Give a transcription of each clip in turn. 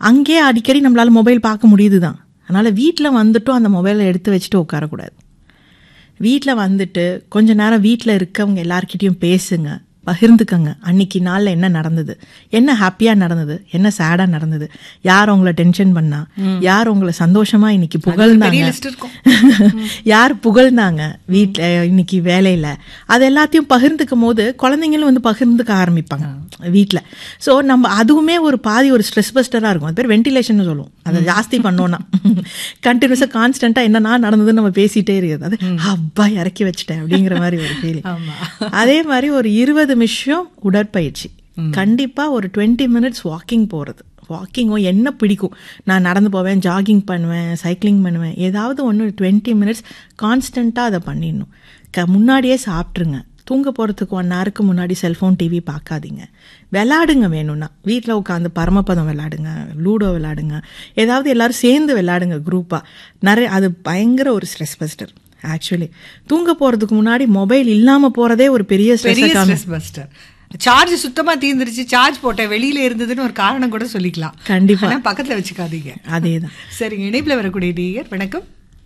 அங்கேயே அடிக்கடி நம்மளால மொபைல் பார்க்க முடியுது தான் அதனால் வீட்டில் வந்துட்டும் அந்த மொபைலை எடுத்து வச்சுட்டு உட்காரக்கூடாது வீட்டில் வந்துட்டு கொஞ்ச நேரம் வீட்டில் இருக்கவங்க எல்லார்கிட்டயும் பேசுங்க பகிர்ந்துக்கங்க அன்னைக்கு நாளில் என்ன நடந்தது என்ன ஹாப்பியாக நடந்தது என்ன சேடாக நடந்தது யார் உங்களை டென்ஷன் பண்ணா யார் உங்களை சந்தோஷமா இன்னைக்கு பெரிய புகழ்ந்தாங்க லிஸ்ட் இருக்கும் யார் புகழ்ந்தாங்க வீட்டில் இன்னைக்கு வேலையில் அது எல்லாத்தையும் பகிர்ந்துக்கும் போது குழந்தைங்களும் வந்து பகிர்ந்துக்க ஆரம்பிப்பாங்க வீட்டில் ஸோ நம்ம அதுவுமே ஒரு பாதி ஒரு ஸ்ட்ரெஸ் பஸ்டராக இருக்கும் அது பேர் வென்டிலேஷன் சொல்லுவோம் அதை ஜாஸ்தி பண்ணோன்னா கண்டினியூஸாக கான்ஸ்டண்ட்டாக என்னன்னா நடந்ததுன்னு நம்ம பேசிட்டே இருக்குது அது அப்பா இறக்கி வச்சிட்டேன் அப்படிங்கிற மாதிரி ஒரு ஃபீலிங் ஆமா அதே மாதிரி ஒரு இருபது நிமிஷம் உடற்பயிற்சி கண்டிப்பா ஒரு டுவெண்ட்டி மினிட்ஸ் வாக்கிங் போறது வாக்கிங்கோ என்ன பிடிக்கும் நான் நடந்து போவேன் ஜாகிங் பண்ணுவேன் சைக்கிளிங் பண்ணுவேன் ஏதாவது ஒன்று டுவெண்ட்டி மினிட்ஸ் கான்ஸ்டண்ட்டாக அதை பண்ணிடணும் க முன்னாடியே சாப்பிட்ருங்க தூங்க போகிறதுக்கு ஒன் ஹவருக்கு முன்னாடி செல்ஃபோன் டிவி பார்க்காதீங்க விளாடுங்க வேணும்னா வீட்டில் உட்காந்து பரமபதம் விளாடுங்க லூடோ விளாடுங்க ஏதாவது எல்லாரும் சேர்ந்து விளாடுங்க குரூப்பாக நிறைய அது பயங்கர ஒரு ஸ்ட்ரெஸ் பஸ்டர் ஆக்சுவலி தூங்க போகிறதுக்கு முன்னாடி மொபைல் இல்லாமல் போகிறதே ஒரு பெரிய பெரிய ஸ்ட்ரெஸ் ஸ்ட்ரெஸ் பஸ்டர் சார்ஜ் சுத்தமா தீர்ந்துருச்சு சார்ஜ் போட்டேன் வெளியில இருந்ததுன்னு ஒரு காரணம் கூட சொல்லிக்கலாம் கண்டிப்பா. ஆனா பக்கத்துல வச்சுக்காதீங்க அதே தான் சரிங்க இணைப்புல வரக்கூடிய டியர் வணக்கம்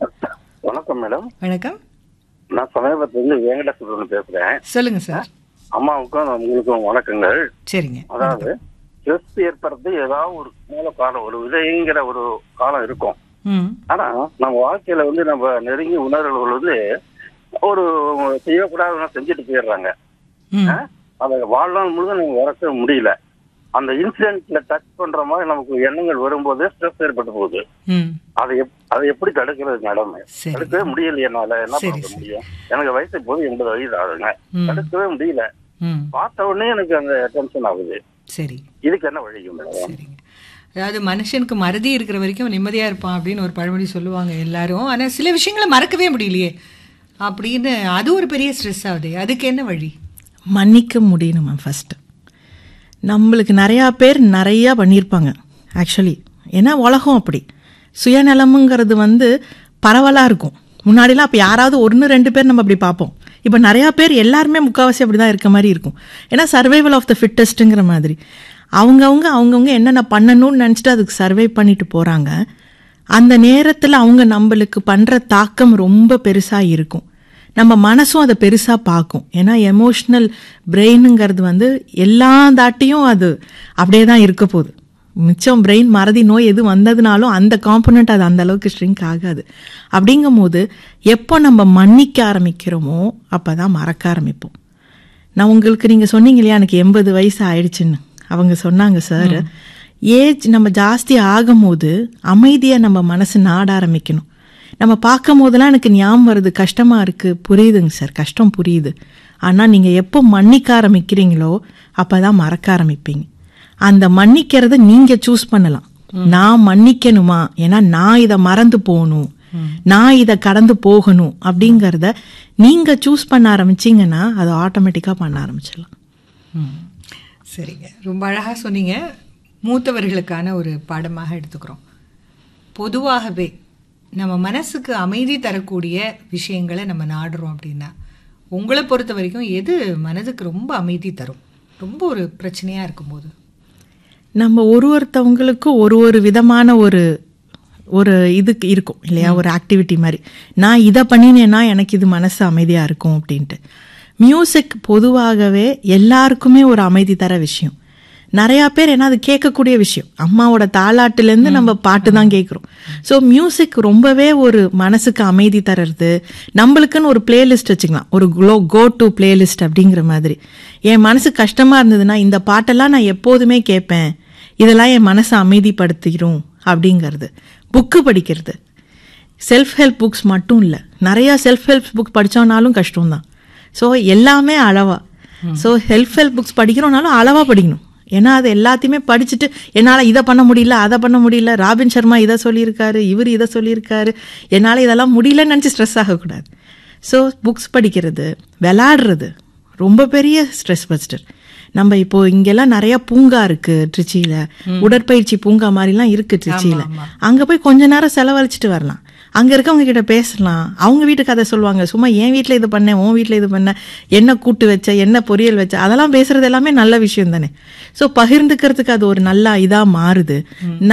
வணக்கம் மேடம் வணக்கம் நான் சமீபத்திலிருந்து வெங்கடேஸ்வரன் பேசுறேன் சொல்லுங்க சார் அம்மாவுக்கும் உங்களுக்கும் வணக்கங்கள் சரிங்க அதாவது ஸ்ட்ரெஸ் ஏற்படுறது ஏதாவது ஒரு மூல காலம் ஒரு விதைங்கிற ஒரு காலம் இருக்கும் ம் ஆனா நம்ம வாழ்க்கையில வந்து நம்ம நெருங்கிய உணர்வுகள் வந்து ஒரு செய்யக்கூடாதுன்னு செஞ்சுட்டு போயிடுறாங்க ம் ஆ? அதை வாழ்நாள் முழுதும் நம்ம வரக்க முடியல அந்த இன்சிடென்ட்ல டச் பண்ற மாதிரி நமக்கு எண்ணங்கள் வரும்போது ஸ்ட்ரெஸ் ஏற்பட்டு போகுது ம் அதை எப்- அதை எப்படி தடுக்கிறது மேடம் சரி. தடுக்கவே முடியல என்னால என்ன சரி, பண்ண சரி. முடியும் எனக்கு வயசு போது எண்பது வயசு ஆகுதுங்க ம். தடுக்கவே முடியல ம் பார்த்த உடனே எனக்கு அந்த டென்ஷன் ஆகுது சரி இதுக்கு என்ன வழிங்க மேடம் சரிங்க அதாவது மனுஷனுக்கு மறதி இருக்கிற வரைக்கும் நிம்மதியா இருப்பான் அப்படின்னு ஒரு பழமொழி சொல்லுவாங்க எல்லாரும் ஆனா சில விஷயங்களை மறக்கவே முடியலையே அப்படின்னு அது ஒரு பெரிய ஸ்ட்ரெஸ் ஆகுது அதுக்கு என்ன வழி மன்னிக்க முடியணும் மேம் ஃபஸ்ட்டு நம்மளுக்கு நிறையா பேர் நிறையா பண்ணியிருப்பாங்க ஆக்சுவலி ஏன்னா உலகம் அப்படி சுயநலமுங்கிறது வந்து பரவலாக இருக்கும் முன்னாடிலாம் அப்போ யாராவது ஒன்று ரெண்டு பேர் நம்ம அப்படி பார்ப்போம் இப்போ நிறையா பேர் எல்லாருமே முக்கால்வாசி அப்படி தான் இருக்க மாதிரி இருக்கும் ஏன்னா சர்வைவல் ஆஃப் த ஃபிட்டஸ்ட்டுங்கிற மாதிரி அவங்கவுங்க அவங்கவுங்க என்னென்ன பண்ணணும்னு நினச்சிட்டு அதுக்கு சர்வை பண்ணிட்டு போகிறாங்க அந்த நேரத்தில் அவங்க நம்மளுக்கு பண்ணுற தாக்கம் ரொம்ப பெருசாக இருக்கும் நம்ம மனசும் அதை பெருசாக பார்க்கும் ஏன்னா எமோஷ்னல் பிரெயினுங்கிறது வந்து எல்லா தாட்டியும் அது அப்படியே தான் இருக்க போகுது மிச்சம் பிரெயின் மறதி நோய் எது வந்ததுனாலும் அந்த காம்பனண்ட் அது அந்த அளவுக்கு ஷ்ரிங்க் ஆகாது அப்படிங்கும்போது எப்போ நம்ம மன்னிக்க ஆரம்பிக்கிறோமோ அப்போ தான் மறக்க ஆரம்பிப்போம் நான் உங்களுக்கு நீங்கள் சொன்னீங்க இல்லையா எனக்கு எண்பது வயசு ஆயிடுச்சுன்னு அவங்க சொன்னாங்க சார் ஏஜ் நம்ம ஜாஸ்தி ஆகும்போது அமைதியை நம்ம மனசு நாட ஆரம்பிக்கணும் நம்ம பார்க்கும் போதெல்லாம் எனக்கு ஞாபகம் வருது கஷ்டமாக இருக்குது புரியுதுங்க சார் கஷ்டம் புரியுது ஆனால் நீங்கள் எப்போ மன்னிக்க ஆரம்பிக்கிறீங்களோ அப்போ தான் மறக்க ஆரம்பிப்பீங்க அந்த மன்னிக்கிறத நீங்கள் சூஸ் பண்ணலாம் நான் மன்னிக்கணுமா ஏன்னா நான் இதை மறந்து போகணும் நான் இதை கடந்து போகணும் அப்படிங்கிறத நீங்கள் சூஸ் பண்ண ஆரம்பிச்சீங்கன்னா அதை ஆட்டோமேட்டிக்காக பண்ண ஆரம்பிச்சிடலாம் ம். சரிங்க ரொம்ப அழகாக சொன்னீங்க மூத்தவர்களுக்கான ஒரு பாடமாக எடுத்துக்கிறோம் பொதுவாகவே நம்ம மனசுக்கு அமைதி தரக்கூடிய விஷயங்களை நம்ம நாடுறோம் அப்படின்னா உங்களை பொறுத்த வரைக்கும் எது மனதுக்கு ரொம்ப அமைதி தரும் ரொம்ப ஒரு பிரச்சனையாக இருக்கும்போது நம்ம ஒரு ஒருத்தவங்களுக்கும் ஒரு ஒரு விதமான ஒரு ஒரு இதுக்கு இருக்கும் இல்லையா ஒரு ஆக்டிவிட்டி மாதிரி நான் இதை பண்ணினேன்னா எனக்கு இது மனசு அமைதியாக இருக்கும் அப்படின்ட்டு மியூசிக் பொதுவாகவே எல்லாருக்குமே ஒரு அமைதி தர விஷயம் நிறையா பேர் ஏன்னா அது கேட்கக்கூடிய விஷயம் அம்மாவோட தாளாட்டுலேருந்து நம்ம பாட்டு தான் கேட்குறோம் ஸோ மியூசிக் ரொம்பவே ஒரு மனசுக்கு அமைதி தர்றது நம்மளுக்குன்னு ஒரு பிளேலிஸ்ட் வச்சுக்கலாம் ஒரு க்ளோ கோ டு பிளேலிஸ்ட் அப்படிங்கிற மாதிரி என் மனசு கஷ்டமாக இருந்ததுன்னா இந்த பாட்டெல்லாம் நான் எப்போதுமே கேட்பேன் இதெல்லாம் என் மனசை அமைதிப்படுத்திடும் அப்படிங்கிறது புக்கு படிக்கிறது செல்ஃப் ஹெல்ப் புக்ஸ் மட்டும் இல்லை நிறையா செல்ஃப் ஹெல்ப் புக் படித்தோம்னாலும் கஷ்டம்தான் ஸோ எல்லாமே அளவா ஸோ செல்ஃப் ஹெல்ப் புக்ஸ் படிக்கிறோம்னாலும் அளவா படிக்கணும் ஏன்னா அது எல்லாத்தையுமே படிச்சுட்டு என்னால் இதை பண்ண முடியல அதை பண்ண முடியல ராபின் சர்மா இதை சொல்லியிருக்காரு இவர் இதை சொல்லியிருக்காரு என்னால் இதெல்லாம் முடியலன்னு நினச்சி ஸ்ட்ரெஸ் ஆகக்கூடாது ஸோ புக்ஸ் படிக்கிறது விளாடுறது ரொம்ப பெரிய ஸ்ட்ரெஸ் பஸ்டர் நம்ம இப்போ இங்கெல்லாம் நிறைய பூங்கா இருக்கு திருச்சியில உடற்பயிற்சி பூங்கா மாதிரிலாம் இருக்கு திருச்சியில அங்க போய் கொஞ்ச நேரம் செலவழிச்சிட்டு வரலாம் அங்க இருக்கவங்க கிட்ட பேசலாம் அவங்க வீட்டு கதை சொல்லுவாங்க சும்மா என் வீட்ல இது பண்ணேன் உன் வீட்ல இது பண்ண என்ன கூட்டு வச்ச என்ன பொரியல் வச்ச அதெல்லாம் பேசுறது எல்லாமே நல்ல விஷயம் தானே ஸோ பகிர்ந்துக்கிறதுக்கு அது ஒரு நல்ல இதா மாறுது